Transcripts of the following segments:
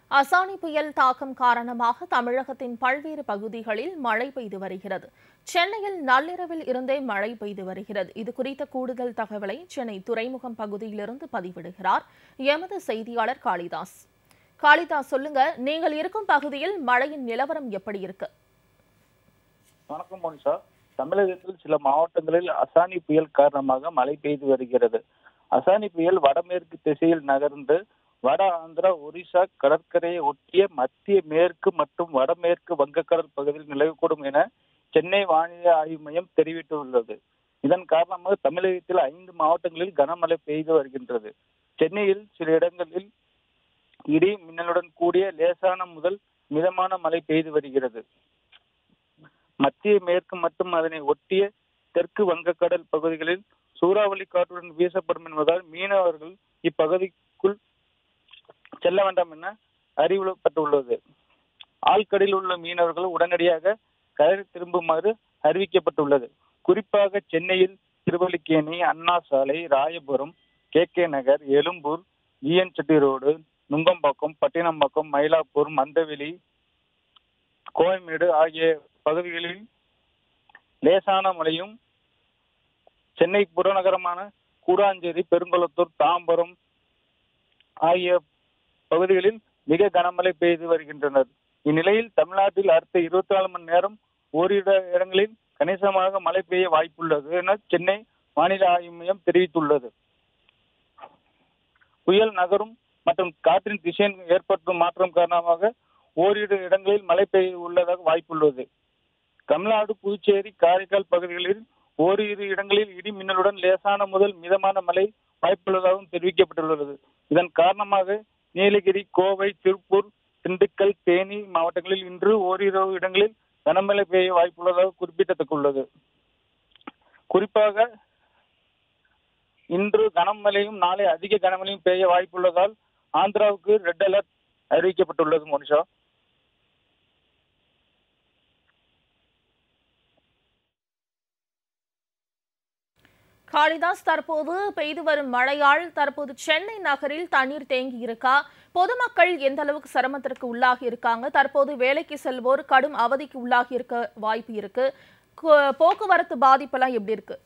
அசானி புயல் தாக்கம் காரணமாக தமிழகத்தின் பல்வேறு பகுதிகளில் மழை பெய்து வருகிறது சென்னையில் நள்ளிரவில் இருந்தே மழை பெய்து வருகிறது இது குறித்த கூடுதல் தகவலை சென்னை துறைமுகம் பகுதியிலிருந்து பதிவிடுகிறார் எமது செய்தியாளர் காளிதாஸ் காளிதாஸ் சொல்லுங்க நீங்கள் இருக்கும் பகுதியில் மழையின் நிலவரம் எப்படி இருக்கு வணக்கம் மோனிஷா தமிழகத்தில் சில மாவட்டங்களில் அசானி புயல் காரணமாக மழை பெய்து வருகிறது அசானி புயல் வடமேற்கு திசையில் நகர்ந்து வட ஆந்திரா ஒரிசா கடற்கரையை ஒட்டிய மத்திய மேற்கு மற்றும் வடமேற்கு வங்கக்கடல் பகுதியில் நிலவக்கூடும் என சென்னை வானிலை ஆய்வு மையம் தெரிவித்துள்ளது இதன் காரணமாக தமிழகத்தில் ஐந்து மாவட்டங்களில் கனமழை பெய்து வருகின்றது சென்னையில் சில இடங்களில் இடி மின்னலுடன் கூடிய லேசான முதல் மிதமான மழை பெய்து வருகிறது மத்திய மேற்கு மற்றும் அதனை ஒட்டிய தெற்கு வங்கக்கடல் பகுதிகளில் சூறாவளி காற்றுடன் வீசப்படும் என்பதால் மீனவர்கள் இப்பகுதிக்குள் செல்ல வேண்டாம் என அறிவுறுத்தப்பட்டுள்ளது ஆழ்கடலில் உள்ள மீனவர்கள் உடனடியாக கரை திரும்புமாறு அறிவிக்கப்பட்டுள்ளது குறிப்பாக சென்னையில் Thiruvallikeni Anna Salai Royapuram K K Nagar Egmore GN Chetty road Nungambakkam Pattinapakkam Mylapore Mandaveli Koyambedu ஆகிய பகுதிகளில் லேசான மழையும் சென்னை புறநகரமான கூடாஞ்சேரி பெருங்குளத்தூர் தாம்பரம் ஆகிய பகுதிகளில் மிக கனமழை பெய்து வருகின்றனர் இந்நிலையில் தமிழ்நாட்டில் அடுத்த இருபத்தி நாலு மணி நேரம் ஓரிரு இடங்களில் கணிசமாக மழை பெய்ய வாய்ப்புள்ளது என சென்னை வானிலை ஆய்வு மையம் தெரிவித்துள்ளது புயல் நகரும் மற்றும் காற்றின் திசையின் ஏற்படும் மாற்றம் காரணமாக ஓரிரு இடங்களில் மழை பெய்ய உள்ளதாக வாய்ப்புள்ளது தமிழ்நாடு புதுச்சேரி காரைக்கால் பகுதிகளில் ஓரிரு இடங்களில் இடி மின்னலுடன் லேசான முதல் மிதமான மழை வாய்ப்புள்ளதாகவும் தெரிவிக்கப்பட்டுள்ளது இதன் காரணமாக நீலகிரி கோவை திருப்பூர் திண்டுக்கல் தேனி மாவட்டங்களில் இன்று ஓரிரு இடங்களில் கனமழை பெய்ய வாய்ப்புள்ளதாக குறிப்பிடத்தக்குள்ளது குறிப்பாக இன்று கனமழையும் நாளை அதிக கனமழையும் பெய்ய வாய்ப்புள்ளதால் ஆந்திராவுக்கு ரெட் அலர்ட் அறிவிக்கப்பட்டுள்ளது மோனிஷா காளிதாஸ் தற்போது பெய்து வரும் மழையால் தற்போது சென்னை நகரில் தண்ணீர் தேங்கி இருக்கா பொதுமக்கள் எந்த அளவுக்கு சிரமத்திற்கு உள்ளாகி இருக்காங்க தற்போது வேலைக்கு செல்வோர் கடும் அவதிக்கு உள்ளாகி இருக்க வாய்ப்பு இருக்கு கு- போக்குவரத்து பாதிப்பெல்லாம் எப்படி இருக்கு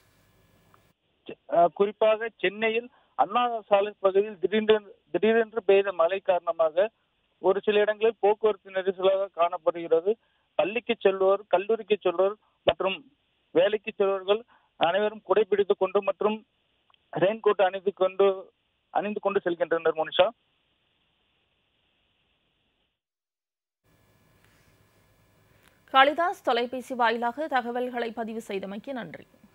அஹ் குறிப்பாக சென்னையில் அண்ணா சாலை பகுதியில் திடீரென்று திடீரென்று பெய்த மழை காரணமாக ஒரு சில இடங்களில் போக்குவரத்து நெரிசலாக காணப்படுகிறது பள்ளிக்கு செல்வோர் கல்லூரிக்கு செல்வோர் மற்றும் வேலைக்கு செல்வோர்கள் அனைவரும் குடைபிடித்துக் கொண்டு மற்றும் ரெயின்கோட் அணிந்து கொண்டு அணிந்து கொண்டு செல்கின்றனர் மோனிஷா காளிதாஸ் தொலைபேசி வாயிலாக தகவல்களை பதிவு செய்தமைக்கு நன்றி